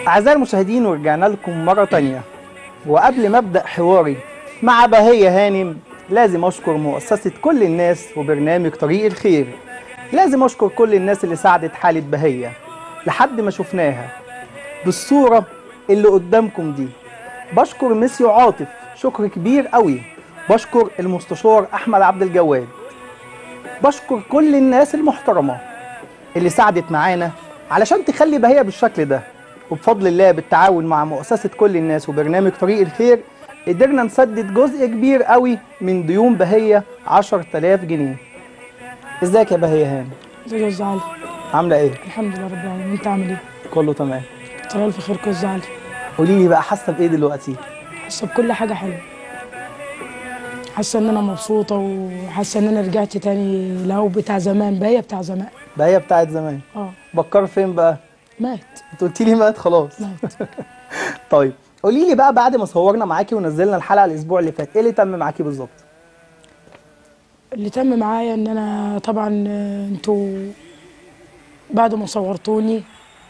أعزائي المشاهدين ورجعنا لكم مرة تانية وقبل ما أبدأ حواري مع بهية هانم لازم أشكر مؤسسة كل الناس وبرنامج طريق الخير لازم أشكر كل الناس اللي ساعدت حالة بهية لحد ما شفناها بالصورة اللي قدامكم دي بشكر ميسيو عاطف شكر كبير قوي بشكر المستشار أحمد عبد الجواد بشكر كل الناس المحترمة اللي ساعدت معانا علشان تخلي بهية بالشكل ده وبفضل الله بالتعاون مع مؤسسة كل الناس وبرنامج طريق الخير قدرنا نسدد جزء كبير قوي من ديون بهية 10000 جنيه ازيك يا بهية هانم ازيك يا أستاذ علي عاملة ايه؟ الحمد لله رب العالمين انت عامل ايه؟ كله تمام طال في خيرك يا أستاذ علي قولي لي بقى حاسة بإيه دلوقتي؟ حاسه بكل حاجه حلوه حاسه ان انا مبسوطه وحاسه ان انا رجعت تاني لهو بتاع زمان بقى بتاع زمان بهية بتاعت زمان اه بكر فين بقى؟ مات انت قلت لي مات خلاص مات طيب قولي لي بقى بعد ما صورنا معاكي ونزلنا الحلقة الأسبوع اللي فات ايه اللي تم معاكي بالظبط؟ اللي تم معايا ان انا طبعا آه، انتوا بعد ما صورتوني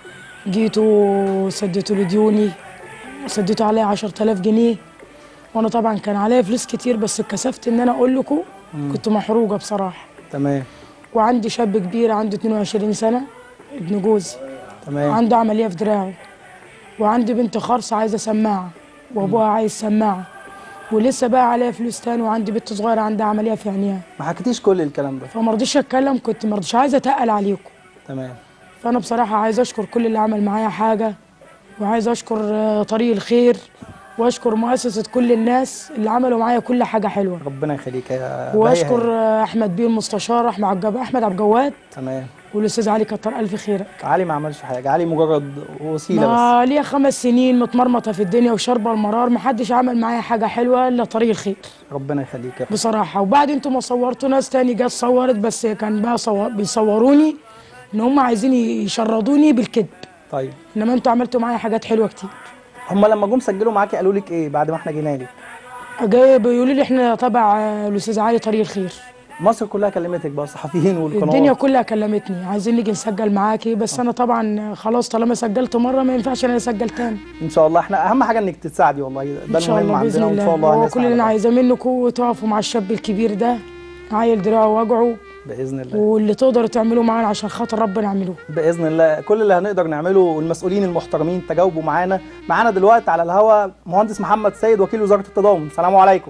جيتوا سديتوا لي ديوني سديتوا عليا 10000 جنيه وانا طبعا كان عليا فلوس كتير بس اتكسفت ان انا اقول لكم كنت محروجه بصراحه تمام وعندي شاب كبير عنده 22 سنه ابن جوزي تمام عنده عمليه في دراعه وعندي بنت خرصه عايزه سماعه وابوها عايز سماعه ولسه بقى عليا فلوس تاني وعندي بنت صغيره عندها عمليه في عينيها ما حكيتيش كل الكلام ده فما رضيتش اتكلم كنت ما رضيتش عايزه اتقل عليكم تمام فانا بصراحه عايزه اشكر كل اللي عمل معايا حاجه وعايزه اشكر آه، طريق الخير واشكر مؤسسه كل الناس اللي عملوا معايا كل حاجه حلوه ربنا يخليك يا بهية واشكر هانم. آه، احمد بيه المستشار احمد عبد احمد عبد الجواد تمام والاستاذ علي كتر الف خيرك علي ما عملش حاجة علي مجرد وسيلة بس ما ليا خمس سنين متمرمطه في الدنيا وشاربه المرار محدش عمل معايا حاجه حلوه الا طريق الخير ربنا يخليك يا بصراحه وبعد انتوا ما صورتوا ناس تاني جت صورت بس كان بقى صور بيصوروني ان هم عايزين يشردوني بالكذب طيب انما انتوا عملتوا معايا حاجات حلوه كتير هم لما جم سجلوا معاكي قالوا لك ايه بعد ما احنا جينا لك جاي بيقولوا لي احنا تبع آه، الاستاذ علي طريق الخير مصر كلها كلمتك بقى الصحفيين والقنوات الدنيا كلها كلمتني عايزين نيجي نسجل معاكي بس انا طبعا خلاص طالما سجلت مره ما ينفعش انا اسجل تاني ان شاء الله احنا اهم حاجه انك تتساعدي والله ده ان شاء المهم الله باذن عندنا وان الله شاء الله هو هنسعى كل اللي انا على عايزاه منكم تقفوا مع الشاب الكبير ده عايل دراعه وجعه ده. باذن الله واللي تقدروا تعملوه معانا عشان خاطر ربنا اعملوه باذن الله كل اللي هنقدر نعمله والمسؤولين المحترمين تجاوبوا معانا معانا دلوقتي على الهوا مهندس محمد سيد وكيل وزاره التضامن السلام عليكم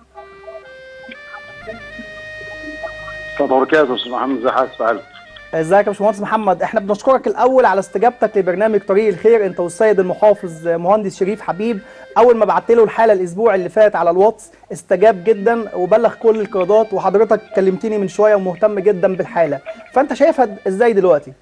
اتفضل وبركاته يا استاذ محمد ازي حضرتك فعلت ازيك يا باشمهندس محمد احنا بنشكرك الاول على استجابتك لبرنامج طريق الخير انت والسيد المحافظ مهندس شريف حبيب اول ما بعت له الحاله الاسبوع اللي فات على الواتس استجاب جدا وبلغ كل القيادات وحضرتك كلمتني من شويه ومهتم جدا بالحاله فانت شايفها ازاي دلوقتي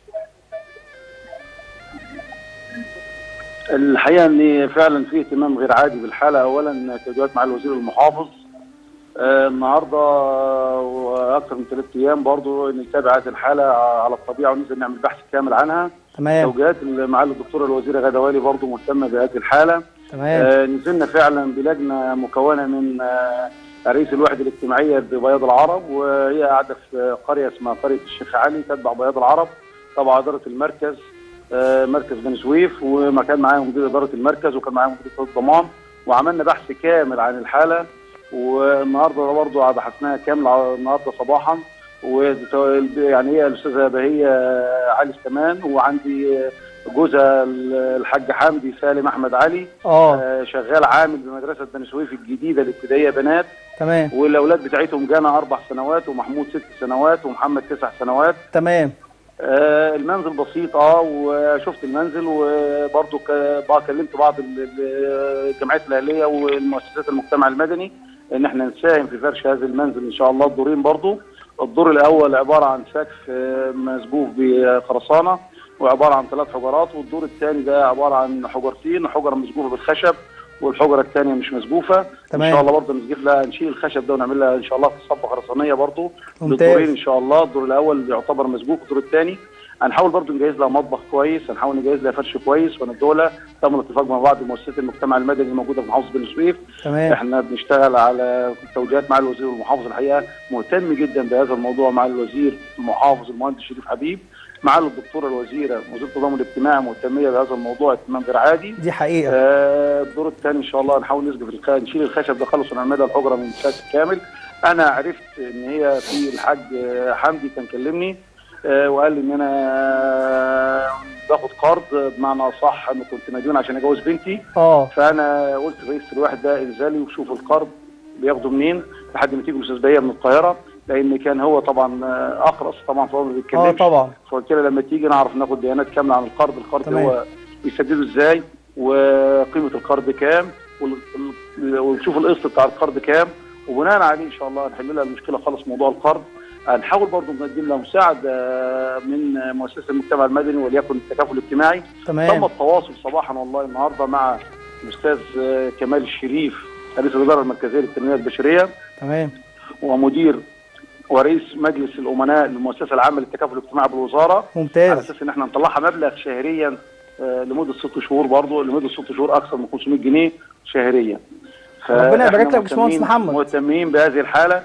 الحقيقه ان فعلا في اهتمام غير عادي بالحاله اولا تواجدت مع الوزير المحافظ آه، النهارده واكثر من ثلاث ايام برضه نتابع هذه الحاله على الطبيعه وننزل نعمل بحث كامل عنها تمام توجيهات معالي الدكتوره الوزيره غاده والي برضه مهتمه بهذه الحاله تمام آه، نزلنا فعلا بلجنه مكونه من آه، رئيس الوحده الاجتماعيه ببياض العرب وهي قاعده في قريه اسمها قريه الشيخ علي تتبع بياض العرب طبعا اداره المركز آه، مركز بني سويف وكان معايا مدير اداره المركز وكان معايا مدير اداره الضمان وعملنا بحث كامل عن الحاله والنهارده برضه بحثناها كامل على- النهارده صباحا و يعني هي الاستاذه بهيه علي السمان وعندي جوزها الحاج حمدي سالم احمد علي اه آه، شغال عامل بمدرسه بني سويف الجديده الابتدائيه بنات تمام والاولاد بتاعتهم جانا اربع سنوات ومحمود ست سنوات ومحمد تسع سنوات تمام آه، المنزل بسيط اه وشفت المنزل وبرضه ك- بقى كلمت بعض ال- ال- الجمعيات الاهليه والمؤسسات المجتمع المدني ان احنا نساهم في فرش هذا المنزل ان شاء الله الدورين برضه الدور الاول عباره عن سقف آه، مسقوف بخرسانه وعباره عن ثلاث حجرات والدور الثاني ده عباره عن حجرتين وحجره مسقوفه بالخشب والحجره الثانيه مش مسقوفه تمام. ان شاء الله برضه نسقف لها نشيل الخشب ده ونعمل لها ان شاء الله صبه خرسانيه برضه ممتاز. للدورين ان شاء الله الدور الاول يعتبر مسبوق الدور الثاني هنحاول برضه نجهز لها مطبخ كويس هنحاول نجهز لها فرش كويس وندوه لها تم الاتفاق مع بعض مؤسسات المجتمع المدني الموجوده في محافظه بني سويف تمام احنا بنشتغل على توجيهات مع الوزير والمحافظ الحقيقه مهتم جدا بهذا الموضوع مع الوزير المحافظ المهندس شريف حبيب معالي الدكتوره الوزيره وزيره التضامن الاجتماعي مهتميه بهذا الموضوع اهتمام غير عادي دي حقيقه آه، الدور الثاني ان شاء الله نحاول نسقف الخ... نشيل الخشب ده خالص ونعملها الحجره من بشكل كامل انا عرفت ان هي في الحاج آه، حمدي كان كلمني آه، وقال لي ان انا آه، باخد قرض بمعنى اصح انا كنت مديون عشان اجوز بنتي اه فانا قلت لرئيس الواحد ده انزلي وشوف القرض بياخده منين لحد ما تيجي الاستاذ بهيه من القاهره لان كان هو طبعا آه، اقرص طبعا فهو ما اه بيتكلمش طبعا فقلت له لما تيجي نعرف ناخد بيانات كامله عن القرض القرض تمام. هو بيسدده ازاي وقيمه القرض كام وال- ال- ونشوف القسط بتاع القرض كام وبناء عليه ان شاء الله هنحل لها المشكله خالص موضوع القرض هنحاول برضه نقدم لها مساعده من مؤسسه المجتمع المدني وليكن التكافل الاجتماعي تم تمام التواصل صباحا والله النهارده مع الاستاذ آه، كمال الشريف رئيس الاداره المركزيه للتنميه البشريه تمام ومدير ورئيس مجلس الامناء للمؤسسه العامه للتكافل الاجتماعي بالوزاره على ممتاز اساس ان احنا نطلعها مبلغ شهريا آه، لمده ست شهور برضه لمده ست شهور اكثر من 500 جنيه شهريا ربنا يبارك فإحنا لك يا باشمهندس مهتمين- محمد. مهتمين بهذه الحاله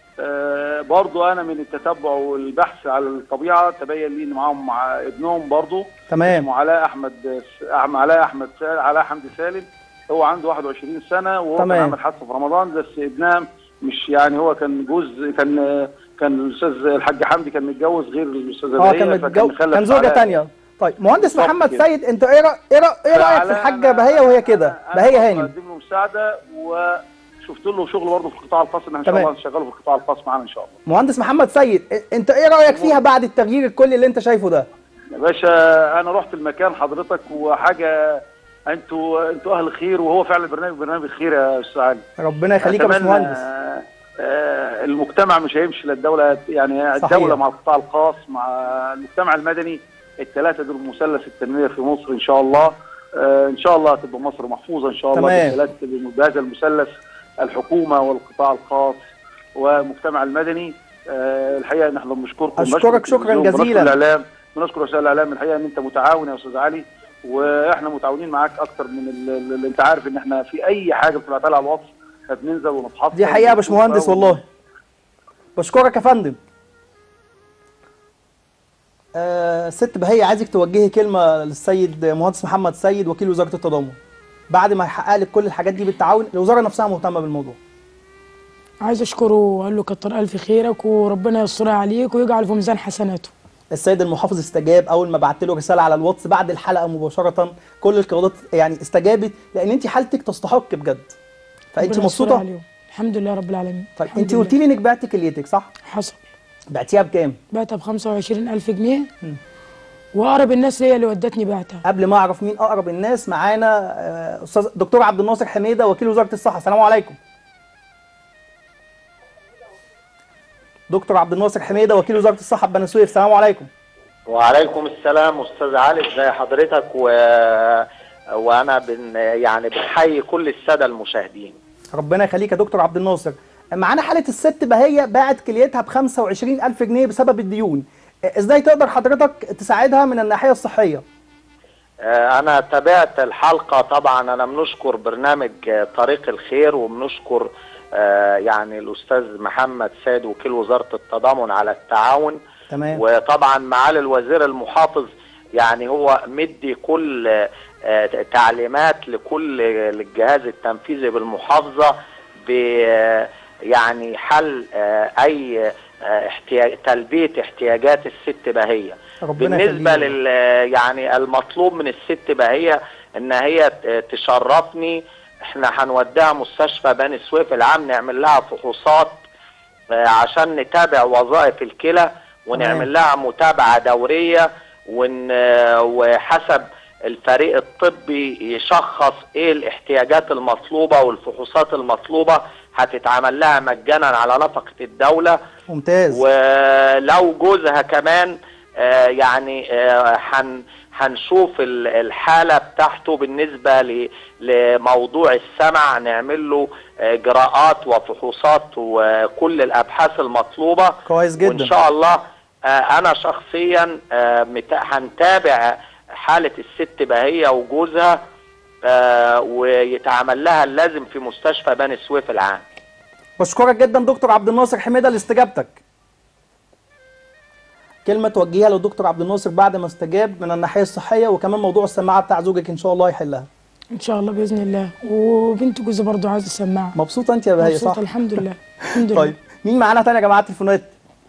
آه، برضه انا من التتبع والبحث على الطبيعه تبين لي ان معاهم مع ابنهم برضه تمام اسمه علاء احمد أحمد- علاء احمد سال- علاء حمدي سالم هو عنده 21 سنه وهو كان تمام. عامل حادثه في رمضان بس ابنها مش يعني هو كان جوز كان كان الاستاذ الحاج حمدي كان متجوز غير الاستاذه اه بهية، كان فكان متجوز مخلف كان زوجه علاء. تانية طيب مهندس بالظبط محمد كده. سيد انت ايه رأ- ايه رأ- ايه رايك في فعلاء الحاجه أنا- بهيه وهي كده أنا- بهيه أنا هانم بقدم له مساعده وشفت له شغل برضه في القطاع الخاص ان احنا ان شاء تمام. الله نشغله في القطاع الخاص معانا ان شاء الله مهندس محمد سيد إ- انت ايه رايك فيها بعد التغيير الكلي اللي انت شايفه ده يا باشا انا رحت المكان حضرتك وحاجه انتوا انتوا اهل خير وهو فعلا برنامج برنامج خير يا استاذ علي ربنا يخليك يا أتمنى، باشمهندس آه، آه، المجتمع مش هيمشي للدولة يعني صحيح. الدولة مع القطاع الخاص مع المجتمع المدني الثلاثة دول مثلث التنمية في مصر إن شاء الله آه، إن شاء الله هتبقى مصر محفوظة إن شاء الله تمام. بالثلاث- بهذا المثلث الحكومة والقطاع الخاص والمجتمع المدني آه، الحقيقة إن احنا بنشكركم أشكرك بنشكر شكراً التلفزيون، بنشكر جزيلاً. الإعلام بنشكر وسائل الإعلام الحقيقة إن أنت متعاون يا أستاذ علي واحنا متعاونين معاك اكتر من ال- ال- انت عارف ان احنا في اي حاجه بتبعتها لي على الواتس بننزل ونتحط دي حقيقه يا باشمهندس والله بشكرك يا فندم آه ست بهية عايزك توجهي كلمة للسيد مهندس محمد سيد وكيل وزارة التضامن بعد ما يحقق لك كل الحاجات دي بالتعاون الوزارة نفسها مهتمة بالموضوع عايز اشكره واقول له كتر الف خيرك وربنا يسترها عليك ويجعل في ميزان حسناته السيد المحافظ استجاب اول ما بعت له رسالة على الواتس بعد الحلقة مباشرة كل القيادات يعني استجابت لان انت حالتك تستحق بجد فانت ربنا يسترها مبسوطة عليهم. الحمد لله رب العالمين طيب الحمد انت لله. قلتي لي انك بعتي كليتك صح حصل بعتيها بكام بعتها ب 25000 جنيه واقرب الناس هي اللي ودتني بعتها قبل ما اعرف مين اقرب الناس معانا آه، استاذ دكتور عبد الناصر حميده وكيل وزاره الصحه السلام عليكم دكتور عبد الناصر حميده وكيل وزاره الصحه بني سويف السلام عليكم وعليكم السلام استاذ علي ازي حضرتك و... وانا بن... يعني بنحيي كل الساده المشاهدين ربنا يخليك يا دكتور عبد الناصر معانا حاله الست بهيه باعت كليتها ب 25000 جنيه بسبب الديون آه، ازاي تقدر حضرتك تساعدها من الناحيه الصحيه آه، انا تابعت الحلقه طبعا انا بنشكر برنامج آه، طريق الخير وبنشكر آه، يعني الاستاذ محمد سيد وكيل وزاره التضامن على التعاون تمام وطبعا معالي الوزير المحافظ يعني هو مدي كل آه، تعليمات لكل الجهاز التنفيذي بالمحافظه ب يعني حل آه، اي آه، احتياج تلبيه احتياجات الست بهيه ربنا بالنسبه يخليك. لل يعني المطلوب من الست بهيه ان هي ت- تشرفني احنا هنوديها مستشفى بني سويف العام نعمل لها فحوصات آه، عشان نتابع وظائف الكلى ونعمل لها متابعه دوريه ون آه، وحسب الفريق الطبي يشخص ايه الاحتياجات المطلوبه والفحوصات المطلوبه هتتعمل لها مجانا على نفقه الدوله ممتاز ولو جوزها كمان آه، يعني آه، هن هنشوف ال- الحالة بتاعته بالنسبة ل- لموضوع السمع نعمل له آه، إجراءات وفحوصات وكل الأبحاث المطلوبة كويس وإن جدا شاء الله آه، أنا شخصيا آه، مت- هنتابع حالة الست بهية وجوزها آه، ويتعمل لها اللازم في مستشفى بني سويف العام بشكرك جدا دكتور عبد الناصر حميده لاستجابتك كلمه توجهيها للدكتور عبد الناصر بعد ما استجاب من الناحيه الصحيه وكمان موضوع السماعه بتاع زوجك ان شاء الله يحلها ان شاء الله باذن الله وبنت جوزي برضو عايزه سماعه مبسوطه انت يا بهية مبسوطه صح الحمد لله الحمد لله طيب مين معانا تاني يا جماعه التليفونات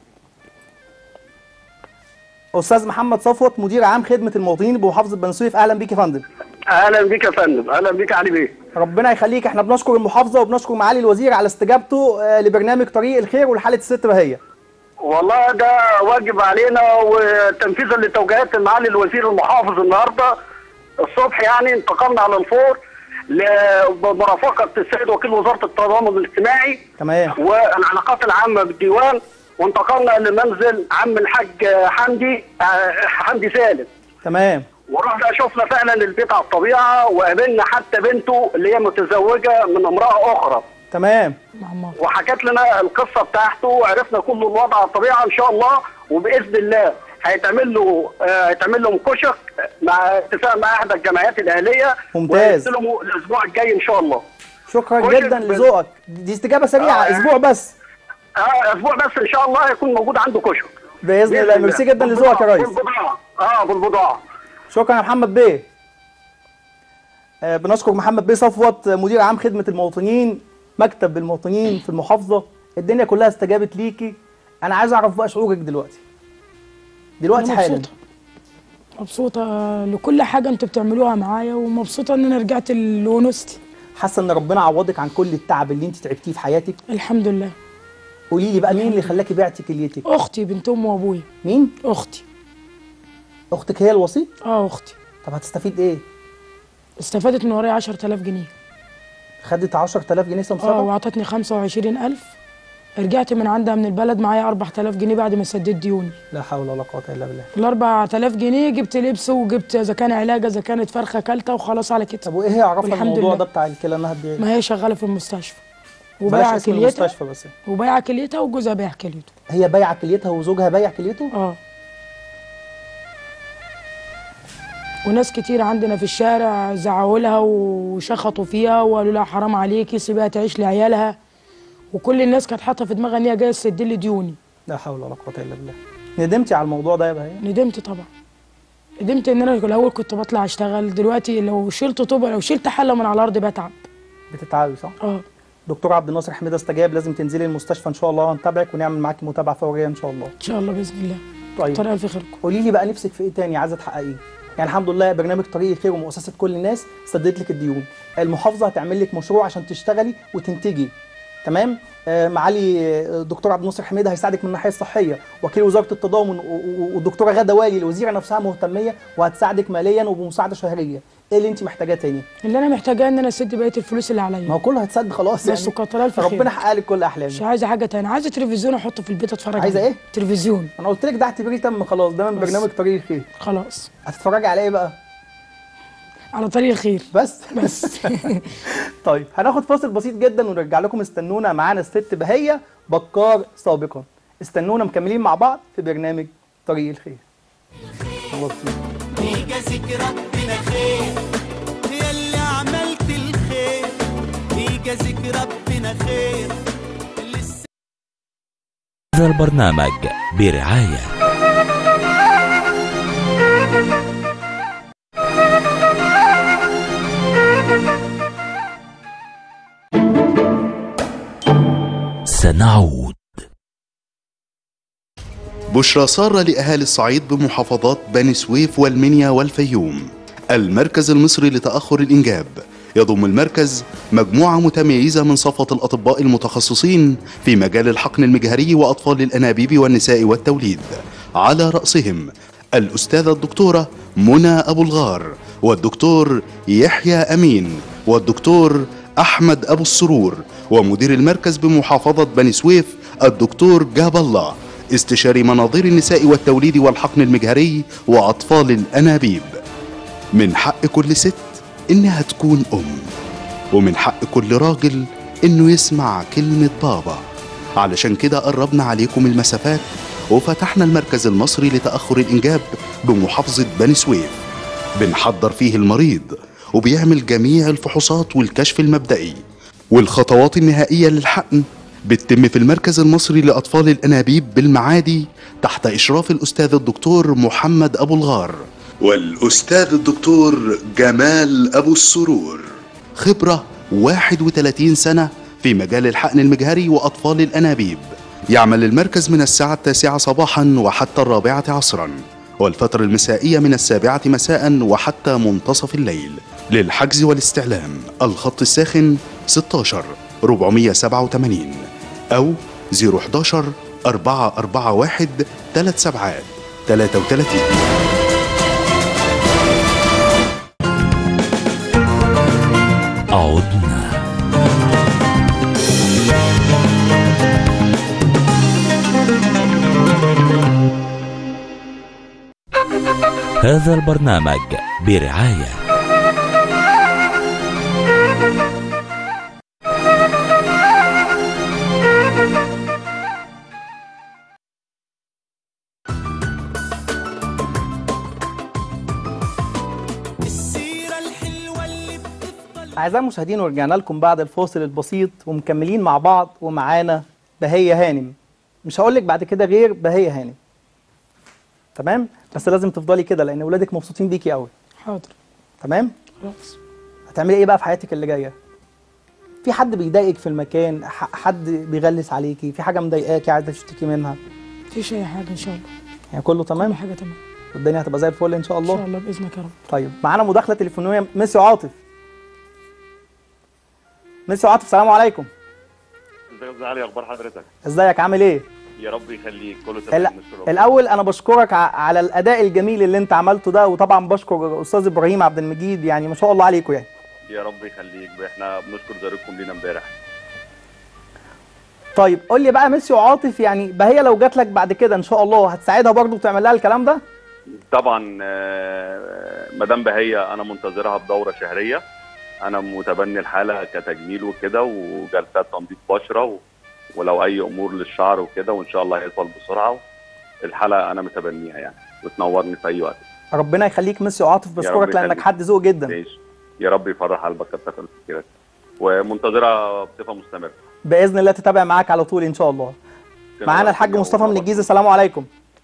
استاذ محمد صفوت مدير عام خدمه المواطنين بمحافظه بني سويف اهلا بيك يا فندم اهلا بك يا فندم اهلا بك يا علي بيه ربنا يخليك احنا بنشكر المحافظه وبنشكر معالي الوزير على استجابته آه، لبرنامج طريق الخير ولحاله الست بهيه والله ده واجب علينا وتنفيذا لتوجيهات معالي الوزير المحافظ النهارده الصبح يعني انتقلنا على الفور ل- بمرافقه السيد وكيل وزاره التضامن الاجتماعي تمام والعلاقات العامه بالديوان وانتقلنا لمنزل عم الحاج حمدي آه، حمدي سالم تمام ورحنا شفنا فعلا البيت على الطبيعه وقابلنا حتى بنته اللي هي متزوجه من امراه اخرى تمام مع ماما وحكت لنا القصه بتاعته وعرفنا كل الوضع على الطبيعه ان شاء الله وباذن الله هيتعمل له آه، هيتعمل لهم كشك مع اتفاق مع احدى الجمعيات الاهليه ممتاز. وهيستلموا الاسبوع الجاي ان شاء الله شكرا كويس جدا بس- لذوقك دي استجابه سريعه آه. اسبوع بس اه اسبوع بس ان شاء الله هيكون موجود عنده كشك باذن الله ميرسي جدا لذوقك يا ريس بالبضاعه اه بالبضاعه شكرا يا محمد بيه آه، بنشكر محمد بيه صفوت آه، مدير عام خدمه المواطنين مكتب المواطنين في المحافظه الدنيا كلها استجابت ليكي انا عايز اعرف بقى شعورك دلوقتي دلوقتي أنا حالا مبسوطة مبسوطة لكل حاجة انتوا بتعملوها معايا ومبسوطة ان انا رجعت لونستي حاسه ان ربنا عوضك عن كل التعب اللي انت تعبتيه في حياتك الحمد لله قولي لي بقى مين اللي خلاكي بعتي كليتك اختي بنت ام وابويا مين اختي اختك هي الوسيط اه اختي طب هتستفيد ايه استفادت من ورايا 10000 جنيه خدت 10000 جنيه اه سمسره واعطتني 25000 رجعت من عندها من البلد معايا 4000 جنيه بعد ما سددت ديوني لا حول ولا قوه الا بالله ال 4000 جنيه جبت لبس وجبت اذا كان علاج اذا كانت فرخه كلته وخلاص على كده طب وايه هي عرفها والحمد الموضوع لله. ده بتاع الكلى انها تبيع ما هي شغاله في المستشفى بلاش وبايعه اسم كليتها المستشفى بس وبايعه كليتها وجوزها بايع كليته هي بايعه كليتها وزوجها بايع كليته اه وناس كتير عندنا في الشارع زعقوا لها وشخطوا فيها وقالوا لها حرام عليكي سيبها تعيش لعيالها وكل الناس كانت حاطه في دماغها ان هي جايه تسد لي ديوني لا حول ولا قوه الا بالله ندمتي على الموضوع ده يا بهية ندمت طبعا ندمت ان انا الاول كنت بطلع اشتغل دلوقتي لو شلت طوبه لو شلت حله من على الارض بتعب بتتعبي صح اه دكتور عبد الناصر حميده استجاب لازم تنزلي المستشفى ان شاء الله ونتابعك ونعمل معاكي متابعه فوريه ان شاء الله ان شاء الله باذن الله طيب كتر الف خيركم قولي لي بقى نفسك في ايه تاني عايزه تحققيه يعني الحمد لله برنامج طريق الخير ومؤسسه كل الناس سددت لك الديون المحافظه هتعمل لك مشروع عشان تشتغلي وتنتجي تمام آه معالي آه، الدكتور عبد الناصر حميده هيساعدك من الناحيه الصحيه وكيل وزاره التضامن و- و- والدكتوره غاده والي الوزيره نفسها مهتميه وهتساعدك ماليا وبمساعده شهريه ايه اللي انت محتاجاه تاني اللي انا محتاجاه ان انا اسد بقيه الفلوس اللي ما عليا هو كله هيتسد خلاص بس وكتر الف خير ربنا حقق لك كل مش احلامك عايزه حاجه تانية عايزه تلفزيون احطه في البيت اتفرج عايزة عليه. إيه؟ تلفزيون انا قلت لك ده اعتبريه تم خلاص ده من بس. برنامج طريق الخير خلاص هتتفرجي على ايه بقى على طريق الخير بس بس طيب هناخد فاصل بسيط جدا ونرجع لكم استنونا معانا الست بهية بكار سابقا استنونا مكملين مع بعض في برنامج طريق الخير مبسوط. يجازيك ربنا خير يا اللي عملت الخير يجازيك ربنا خير لسه هذا البرنامج برعاية سنعود بشرى سارة لأهالي الصعيد بمحافظات بني سويف والمنيا والفيوم المركز المصري لتأخر الإنجاب يضم المركز مجموعة متميزة من صفوة الأطباء المتخصصين في مجال الحقن المجهري وأطفال الأنابيب والنساء والتوليد على رأسهم الأستاذة الدكتورة منى أبو الغار والدكتور يحيى أمين والدكتور أحمد أبو السرور ومدير المركز بمحافظة بني سويف الدكتور جاب الله استشاري مناظير النساء والتوليد والحقن المجهري وأطفال الأنابيب من حق كل ست إنها تكون أم ومن حق كل راجل إنه يسمع كلمة بابا علشان كده قربنا عليكم المسافات وفتحنا المركز المصري لتأخر الإنجاب بمحافظة بني سويف بنحضر فيه المريض وبيعمل جميع الفحوصات والكشف المبدئي والخطوات النهائية للحقن بتتم في المركز المصري لأطفال الأنابيب بالمعادي تحت إشراف الأستاذ الدكتور محمد أبو الغار والأستاذ الدكتور جمال أبو السرور خبرة 31 سنة في مجال الحقن المجهري وأطفال الأنابيب يعمل المركز من الساعة التاسعة صباحا وحتى الرابعة عصرا والفترة المسائية من السابعة مساء وحتى منتصف الليل للحجز والاستعلام الخط الساخن 16 487 أو 011 441 3 سبعات 33 عدنا هذا البرنامج برعاية السيرة الحلوة اللي بتفضل أعزائي المشاهدين ورجعنا لكم بعد الفاصل البسيط ومكملين مع بعض ومعانا بهية هانم مش هقول لك بعد كده غير بهية هانم تمام بس لازم تفضلي كده لأن ولادك مبسوطين بيكي قوي حاضر تمام خلاص هتعملي ايه بقى في حياتك اللي جايه في حد بيضايقك في المكان ح- حد بيغلس عليكي في حاجه مضايقاكي عايزه تشتكي منها مفيش اي حاجه ان شاء الله يعني كله كل تمام حاجه تمام والدنيا هتبقى زي الفل ان شاء ان الله شاء الله باذنك يا رب طيب معانا مداخله تليفونيه ميسي عاطف ميسي عاطف السلام عليكم ازيك يا علي اخبار حضرتك ازيك عامل ايه يا رب يخليك كله ال- تمام نشكر ربنا. الاول انا بشكرك ع- على الاداء الجميل اللي انت عملته ده وطبعا بشكر استاذ ابراهيم عبد المجيد يعني ما شاء الله عليكم يعني يا رب يخليك احنا بنشكر زيارتكم لينا امبارح طيب قول لي بقى ميسي وعاطف يعني بهية لو جات لك بعد كده ان شاء الله هتساعدها برضه وتعمل لها الكلام ده طبعا آه، مدام بهية انا منتظرها بدوره شهريه انا متبني الحاله كتجميل وكده وجلسات تنظيف بشره و... ولو اي امور للشعر وكده وان شاء الله هيطول بسرعه الحاله انا متبنيها يعني وتنورني في اي وقت ربنا يخليك ميسي وعاطف رب بشكرك لانك يخليك. حد ذوق جدا تعيش يا رب يفرح قلبك كتر خيرك ومنتظرها بصفه مستمره باذن الله تتابع معاك على طول ان شاء الله معانا الحاج مصطفى من الجيزه السلام عليكم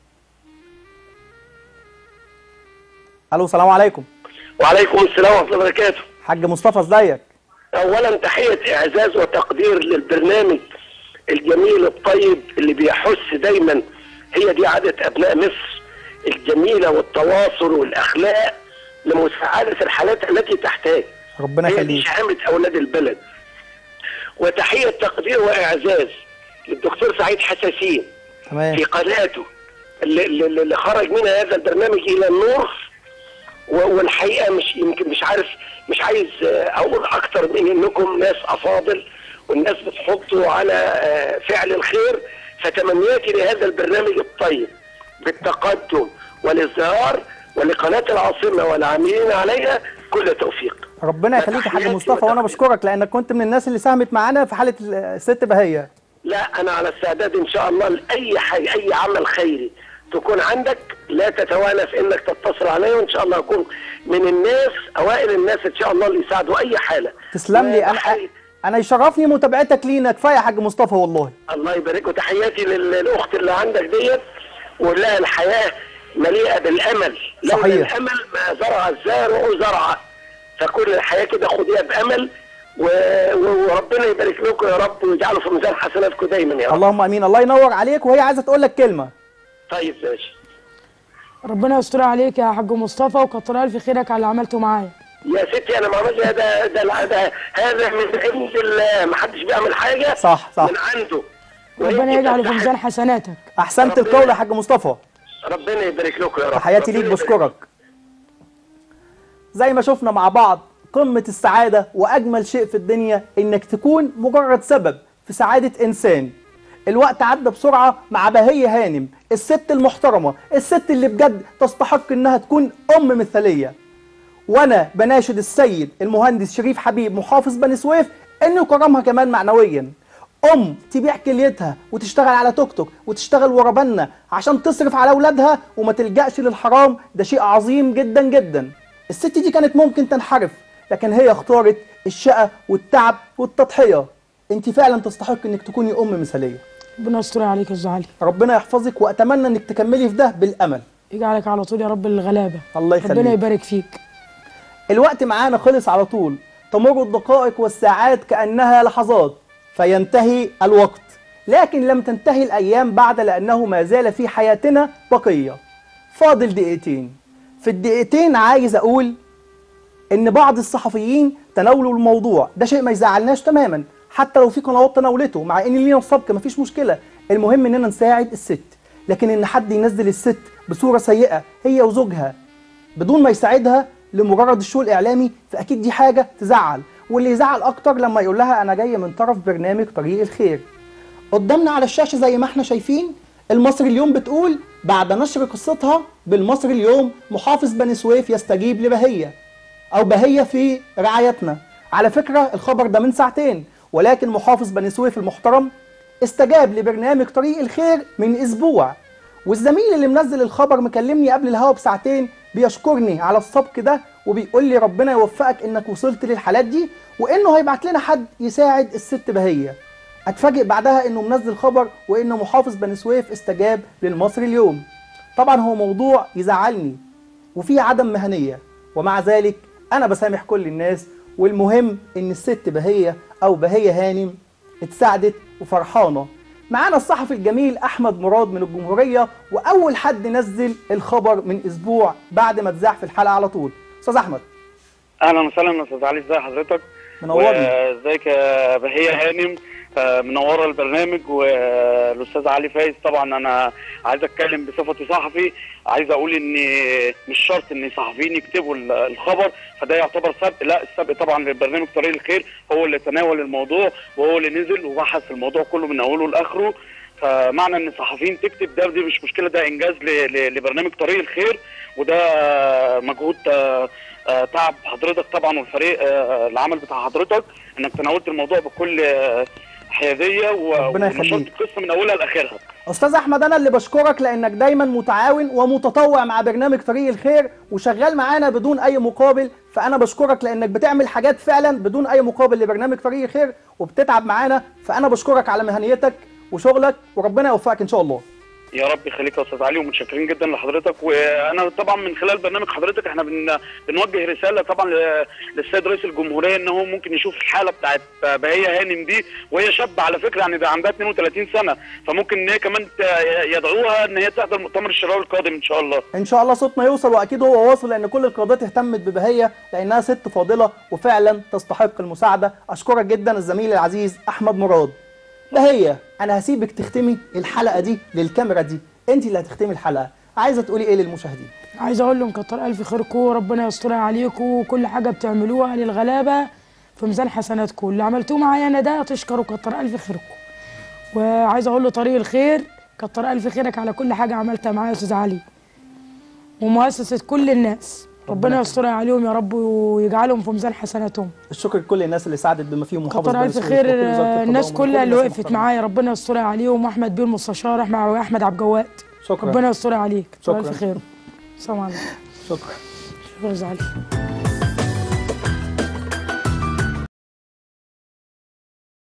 الو السلام عليكم وعليكم السلام ورحمه الله وبركاته حاج مصطفى ازيك اولا تحيه اعزاز وتقدير للبرنامج الجميل الطيب اللي بيحث دايما هي دي عاده ابناء مصر الجميله والتواصل والاخلاق لمساعده الحالات التي تحتاج ربنا هي دي يخليك شهامه اولاد البلد وتحيه تقدير واعزاز للدكتور سعيد حساسين تمام في قناته اللي, اللي اللي خرج منها هذا البرنامج الى النور و- والحقيقه مش يمكن مش عارف مش عايز آه، اقول اكتر من انكم ناس افاضل والناس بتحطوا على آه، فعل الخير فتمنياتي لهذا البرنامج الطيب بالتقدم والازدهار ولقناه العاصمه والعاملين عليها كل توفيق. ربنا يخليك يا حاج تحياتي مصطفى وانا وتقدير. بشكرك لانك كنت من الناس اللي ساهمت معانا في حاله الست بهيه لا انا على استعداد ان شاء الله لاي حاجه اي عمل خيري تكون عندك لا تتوانى في انك تتصل علي وان شاء الله اكون من الناس اوائل الناس ان شاء الله اللي يساعدوا اي حاله تسلم لي انا وتحية- انا يشرفني متابعتك لينا كفايه يا حاج مصطفى والله الله يبارك وتحياتي لل- للاخت اللي عندك ديت وقول لها الحياه مليئه بالامل لولا صحيح. الامل ما زرع الزارع زرعا فكل الحياه كده خديها بامل و... و- وربنا يبارك لكم يا رب ويجعله في ميزان حسناتكم دايما يا رب اللهم امين الله ينور عليك وهي عايزه تقول لك كلمه طيب ماشي ربنا يستر عليك يا حاج مصطفى وكتر الف خيرك على اللي عملته معايا يا ستي انا ما عملتش ده ده, ده هذا من عند الله ما حدش بيعمل حاجه صح صح من عنده ربنا وإنت يجعله في تستحق. ميزان حسناتك احسنت القول يا حاج مصطفى ربنا يبارك لكم يا رب تحياتي ليك ربنا يبارك. بشكرك زي ما شفنا مع بعض قمة السعادة وأجمل شيء في الدنيا إنك تكون مجرد سبب في سعادة إنسان الوقت عدى بسرعة مع بهية هانم الست المحترمة الست اللي بجد تستحق إنها تكون أم مثالية وأنا بناشد السيد المهندس شريف حبيب محافظ بني سويف إنه يكرمها كمان معنويا ام تبيع كليتها وتشتغل على توك توك وتشتغل ورا بنا عشان تصرف على اولادها وما تلجاش للحرام ده شيء عظيم جدا جدا الست دي كانت ممكن تنحرف لكن هي اختارت الشقة والتعب والتضحية انت فعلا تستحق انك تكوني ام مثاليه ربنا يستر عليك يا أستاذ علي ربنا يحفظك واتمنى انك تكملي في ده بالامل يجعلك على طول يا رب الغلابه الله يخليك ربنا يبارك فيك الوقت معانا خلص على طول تمر الدقائق والساعات كأنها لحظات فينتهي الوقت لكن لم تنتهي الأيام بعد لأنه ما زال في حياتنا بقية فاضل دقيقتين في الدقيقتين عايز أقول إن بعض الصحفيين تناولوا الموضوع ده شيء ما يزعلناش تماما حتى لو في قنوات تناولته مع إن لينا السبق مفيش مشكلة المهم إننا نساعد الست لكن إن حد ينزل الست بصورة سيئة هي وزوجها بدون ما يساعدها لمجرد الشو الاعلامي فاكيد دي حاجه تزعل واللي يزعل اكتر لما يقول لها انا جاي من طرف برنامج طريق الخير قدامنا على الشاشه زي ما احنا شايفين المصري اليوم بتقول بعد نشر قصتها بالمصري اليوم محافظ بني سويف يستجيب لبهيه او بهيه في رعايتنا على فكره الخبر ده من ساعتين ولكن محافظ بني سويف المحترم استجاب لبرنامج طريق الخير من اسبوع والزميل اللي منزل الخبر مكلمني قبل الهوا بساعتين بيشكرني على السبق ده وبيقول لي ربنا يوفقك انك وصلت للحالات دي وانه هيبعت لنا حد يساعد الست بهيه اتفاجئ بعدها انه منزل خبر وان محافظ بني سويف استجاب للمصري اليوم طبعا هو موضوع يزعلني وفيه عدم مهنيه ومع ذلك انا بسامح كل الناس والمهم ان الست بهيه او بهيه هانم اتساعدت وفرحانه معانا الصحفي الجميل احمد مراد من الجمهوريه واول حد نزل الخبر من اسبوع بعد ما اتذاع في الحلقه على طول استاذ احمد اهلا وسهلا يا استاذ علي ازي حضرتك منورني وازيك يا بهيه هانم آه، منوره البرنامج والاستاذ علي فايز طبعا انا عايز اتكلم بصفتي صحفي عايز اقول ان مش شرط ان صحفيين يكتبوا ال- الخبر فده يعتبر سبق لا السبق طبعا للبرنامج طريق الخير هو اللي تناول الموضوع وهو اللي نزل وبحث الموضوع كله من اوله لاخره فمعنى ان الصحفيين تكتب ده دي مش مشكله ده انجاز ل- ل- لبرنامج طريق الخير وده آه، مجهود آه، آه، تعب حضرتك طبعا والفريق آه، العمل بتاع حضرتك انك تناولت الموضوع بكل آه، حياديه و- ربنا ونشرت يخليك. القصه من اولها لاخرها استاذ احمد انا اللي بشكرك لانك دايما متعاون ومتطوع مع برنامج طريق الخير وشغال معانا بدون اي مقابل فانا بشكرك لانك بتعمل حاجات فعلا بدون اي مقابل لبرنامج طريق الخير وبتتعب معانا فانا بشكرك على مهنيتك وشغلك وربنا يوفقك ان شاء الله يا رب يخليك يا استاذ علي ومتشكرين جدا لحضرتك وانا طبعا من خلال برنامج حضرتك احنا بن... بنوجه رساله طبعا ل... للسيد رئيس الجمهوريه ان هو ممكن يشوف الحاله بتاعت بهيه هانم دي وهي شابه على فكره يعني ده عندها 32 سنه فممكن ان هي كمان ت... يدعوها ان هي تحضر مؤتمر الشراوي القادم ان شاء الله ان شاء الله صوتنا يوصل واكيد هو واصل لان كل القيادات اهتمت ببهيه لانها ست فاضله وفعلا تستحق المساعده اشكرك جدا الزميل العزيز احمد مراد بهيه انا هسيبك تختمي الحلقه دي للكاميرا دي انت اللي هتختمي الحلقه عايزه تقولي ايه للمشاهدين عايز اقول لهم كتر الف خيركم وربنا يسترها عليكم وكل حاجه بتعملوها للغلابه في ميزان حسناتكم اللي عملتوه معايا انا ده تشكروا كتر الف خيركم وعايز اقول له طريق الخير كتر الف خيرك على كل حاجه عملتها معايا يا استاذ علي ومؤسسه كل الناس ربنا يسترها عليهم يا رب ويجعلهم في ميزان حسناتهم الشكر لكل الناس اللي ساعدت بما فيهم محافظ كتر بني الف سويف خير وكل وزارة التضامن الناس وكل كلها اللي الناس وقفت المحترمة. معايا ربنا يسترها عليهم واحمد بيه المستشار احمد احمد عبد الجواد شكرا ربنا يسترها عليك كتر شكراً. الف خير السلام عليكم شكرا شكرا يا أستاذ علي